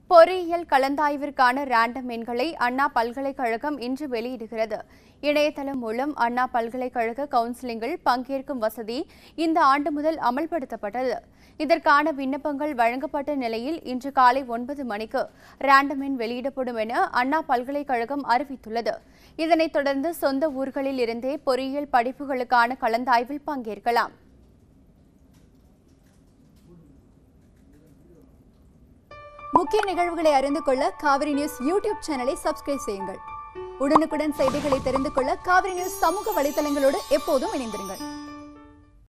பொறியியல் கலந்தாய்விற்கான ரேண்டம் எண்களை அண்ணா பல்கலைக்கழகம் இன்று வெளியிடுகிறது இணையதளம் மூலம் அண்ணா பல்கலைக்கழக கவுன்சிலிங்கில் பங்கேற்கும் வசதி இந்த ஆண்டு முதல் அமல்படுத்தப்பட்டது இதற்கான விண்ணப்பங்கள் வழங்கப்பட்ட நிலையில் இன்று காலை ஒன்பது மணிக்கு ரேண்டம் எண் வெளியிடப்படும் என அண்ணா பல்கலைக்கழகம் அறிவித்துள்ளது இதனைத் தொடர்ந்து சொந்த ஊர்களில் இருந்தே பொறியியல் படிப்புகளுக்கான கலந்தாய்வில் பங்கேற்கலாம் முக்கிய நிகழ்வுகளை அறிந்து கொள்ள காவிரி நியூஸ் யூடியூப் சேனலை சப்ஸ்கிரைப் செய்யுங்கள் உடனுக்குடன் செய்திகளை தெரிந்து கொள்ள காவிரி நியூஸ் சமூக வலைதளங்களோடு எப்போதும் இணைந்திருங்கள்